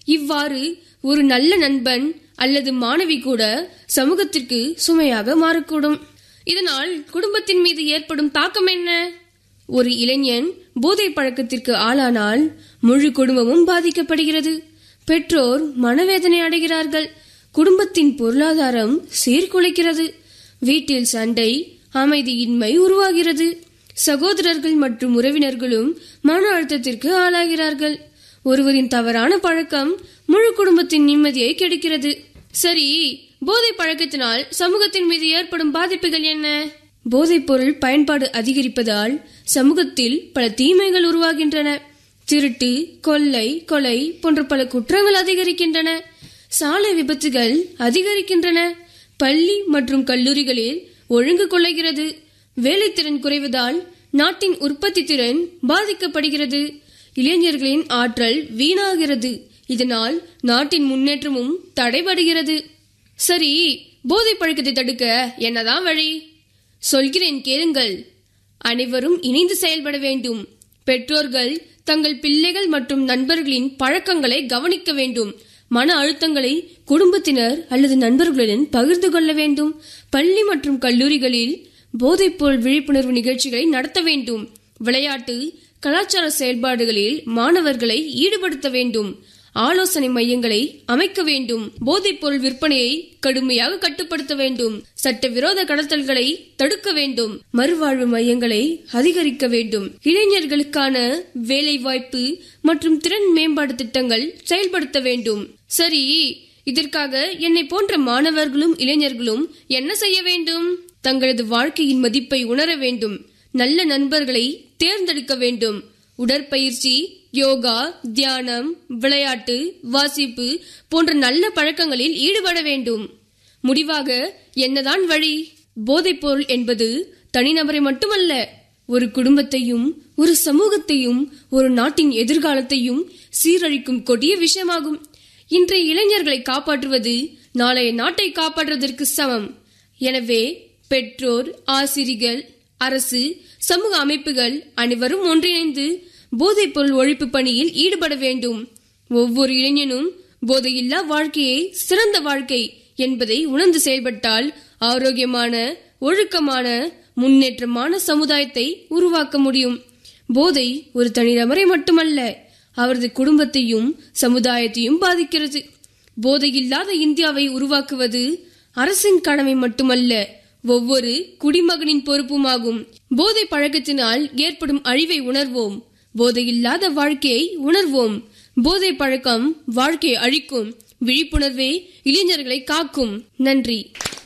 இவ்வாறு ஒரு நல்ல நண்பன் அல்லது மாணவி கூட சமூகத்திற்கு சுமையாக மாறக்கூடும் இதனால் குடும்பத்தின் மீது ஏற்படும் தாக்கம் என்ன ஒரு இளைஞன் போதை பழக்கத்திற்கு ஆளானால் முழு குடும்பமும் பாதிக்கப்படுகிறது பெற்றோர் மனவேதனை அடைகிறார்கள் குடும்பத்தின் பொருளாதாரம் சீர்குலைக்கிறது வீட்டில் சண்டை அமைதியின்மை உருவாகிறது சகோதரர்கள் மற்றும் உறவினர்களும் மன அழுத்தத்திற்கு ஆளாகிறார்கள் ஒருவரின் தவறான பழக்கம் முழு குடும்பத்தின் நிம்மதியை கெடுக்கிறது சரி போதை பழக்கத்தினால் சமூகத்தின் மீது ஏற்படும் பாதிப்புகள் என்ன போதைப் பொருள் பயன்பாடு அதிகரிப்பதால் சமூகத்தில் பல தீமைகள் உருவாகின்றன திருட்டு கொள்ளை கொலை போன்ற பல குற்றங்கள் அதிகரிக்கின்றன சாலை விபத்துகள் அதிகரிக்கின்றன பள்ளி மற்றும் கல்லூரிகளில் ஒழுங்கு கொள்ளுகிறது வேலைத்திறன் குறைவதால் நாட்டின் உற்பத்தி திறன் பாதிக்கப்படுகிறது இளைஞர்களின் ஆற்றல் வீணாகிறது இதனால் நாட்டின் முன்னேற்றமும் தடைபடுகிறது சரி போதை பழக்கத்தை தடுக்க என்னதான் வழி சொல்கிறேன் கேளுங்கள் அனைவரும் இணைந்து செயல்பட வேண்டும் பெற்றோர்கள் தங்கள் பிள்ளைகள் மற்றும் நண்பர்களின் பழக்கங்களை கவனிக்க வேண்டும் மன அழுத்தங்களை குடும்பத்தினர் அல்லது நண்பர்களுடன் பகிர்ந்து கொள்ள வேண்டும் பள்ளி மற்றும் கல்லூரிகளில் போதைப்பொருள் விழிப்புணர்வு நிகழ்ச்சிகளை நடத்த வேண்டும் விளையாட்டு கலாச்சார செயல்பாடுகளில் மாணவர்களை ஈடுபடுத்த வேண்டும் ஆலோசனை மையங்களை அமைக்க வேண்டும் போதைப்பொருள் விற்பனையை கடுமையாக கட்டுப்படுத்த வேண்டும் சட்டவிரோத கடத்தல்களை தடுக்க வேண்டும் மறுவாழ்வு மையங்களை அதிகரிக்க வேண்டும் இளைஞர்களுக்கான வேலை வாய்ப்பு மற்றும் திறன் மேம்பாடு திட்டங்கள் செயல்படுத்த வேண்டும் சரி இதற்காக என்னை போன்ற மாணவர்களும் இளைஞர்களும் என்ன செய்ய வேண்டும் தங்களது வாழ்க்கையின் மதிப்பை உணர வேண்டும் நல்ல நண்பர்களை தேர்ந்தெடுக்க வேண்டும் உடற்பயிற்சி யோகா தியானம் விளையாட்டு வாசிப்பு போன்ற நல்ல பழக்கங்களில் ஈடுபட வேண்டும் முடிவாக என்னதான் வழி போதைப்பொருள் என்பது தனிநபரை மட்டுமல்ல ஒரு குடும்பத்தையும் ஒரு சமூகத்தையும் ஒரு நாட்டின் எதிர்காலத்தையும் சீரழிக்கும் கொடிய விஷயமாகும் இன்றைய இளைஞர்களை காப்பாற்றுவது நாளைய நாட்டை காப்பாற்றுவதற்கு சமம் எனவே பெற்றோர் ஆசிரியர்கள் அரசு சமூக அமைப்புகள் அனைவரும் ஒன்றிணைந்து போதைப்பொருள் ஒழிப்பு பணியில் ஈடுபட வேண்டும் ஒவ்வொரு இளைஞனும் போதையில்லா வாழ்க்கையை சிறந்த வாழ்க்கை என்பதை உணர்ந்து செயல்பட்டால் ஆரோக்கியமான ஒழுக்கமான முன்னேற்றமான சமுதாயத்தை உருவாக்க முடியும் போதை ஒரு தனிநபரை மட்டுமல்ல அவரது குடும்பத்தையும் சமுதாயத்தையும் பாதிக்கிறது போதையில்லாத இந்தியாவை உருவாக்குவது அரசின் கடமை மட்டுமல்ல ஒவ்வொரு குடிமகனின் பொறுப்புமாகும் போதை பழக்கத்தினால் ஏற்படும் அழிவை உணர்வோம் போதையில்லாத வாழ்க்கையை உணர்வோம் போதை பழக்கம் வாழ்க்கையை அழிக்கும் விழிப்புணர்வே இளைஞர்களை காக்கும் நன்றி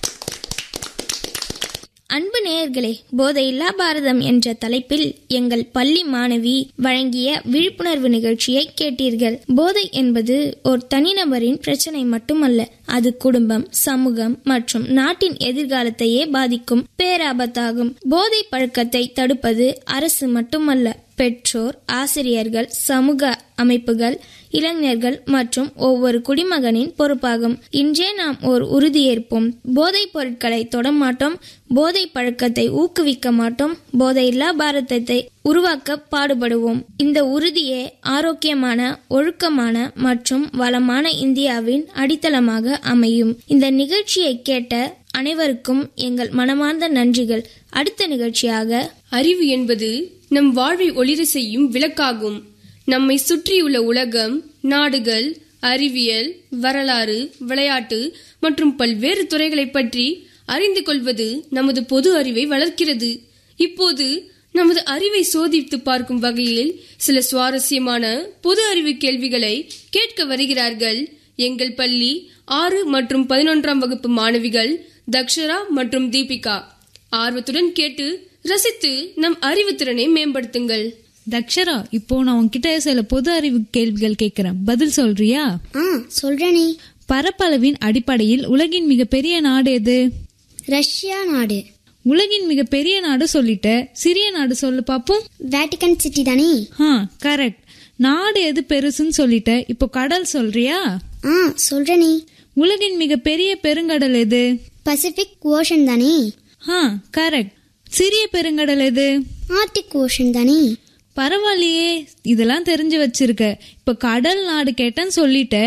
அன்பு நேயர்களே போதையில்லா பாரதம் என்ற தலைப்பில் எங்கள் பள்ளி மாணவி வழங்கிய விழிப்புணர்வு நிகழ்ச்சியை கேட்டீர்கள் போதை என்பது ஒரு தனிநபரின் பிரச்சனை மட்டுமல்ல அது குடும்பம் சமூகம் மற்றும் நாட்டின் எதிர்காலத்தையே பாதிக்கும் பேராபத்தாகும் போதை பழக்கத்தை தடுப்பது அரசு மட்டுமல்ல பெற்றோர் ஆசிரியர்கள் சமூக அமைப்புகள் இளைஞர்கள் மற்றும் ஒவ்வொரு குடிமகனின் பொறுப்பாகும் இன்றே நாம் ஓர் உறுதியேற்போம் போதைப் பொருட்களை தொடமாட்டோம் போதை பழக்கத்தை ஊக்குவிக்க மாட்டோம் போதையில்லா பாரதத்தை உருவாக்க பாடுபடுவோம் இந்த உறுதியே ஆரோக்கியமான ஒழுக்கமான மற்றும் வளமான இந்தியாவின் அடித்தளமாக அமையும் இந்த நிகழ்ச்சியை கேட்ட அனைவருக்கும் எங்கள் மனமார்ந்த நன்றிகள் அடுத்த நிகழ்ச்சியாக அறிவு என்பது நம் வாழ்வை ஒளிர செய்யும் விளக்காகும் நம்மை சுற்றியுள்ள உலகம் நாடுகள் அறிவியல் வரலாறு விளையாட்டு மற்றும் பல்வேறு துறைகளைப் பற்றி அறிந்து கொள்வது நமது பொது அறிவை வளர்க்கிறது இப்போது நமது அறிவை சோதித்து பார்க்கும் வகையில் சில சுவாரஸ்யமான பொது அறிவு கேள்விகளை கேட்க வருகிறார்கள் எங்கள் பள்ளி ஆறு மற்றும் பதினொன்றாம் வகுப்பு மாணவிகள் தக்ஷரா மற்றும் தீபிகா ஆர்வத்துடன் கேட்டு ரசித்து நம் அறிவுத்திறனை மேம்படுத்துங்கள் தக்ஷரா இப்போ நான் உன்கிட்ட சில பொது அறிவு கேள்விகள் கேட்கிறேன் பதில் சொல்றியா ஆ சொல்றேனே பரப்பளவின் அடிப்படையில் உலகின் மிகப்பெரிய நாடு எது ரஷ்யா நாடு உலகின் மிகப்பெரிய நாடு சொல்லிட்ட சிறிய நாடு சொல்லு பாப்போம் வேட்டிகன் சிட்டி தானே ஆ கரெக்ட் நாடு எது பெருசுன்னு சொல்லிட்ட இப்போ கடல் சொல்றியா ஆ சொல்றேனே உலகின் மிகப்பெரிய பெருங்கடல் எது பசிபிக் ஓஷன் தானே ஆ கரெக்ட் சிறிய பெருங்கடல் எது ஆர்டிக் ஓஷன் தானே பரவாயில்லையே இதெல்லாம் தெரிஞ்சு வச்சிருக்க இப்ப கடல் நாடு கேட்டேன்னு சொல்லிட்ட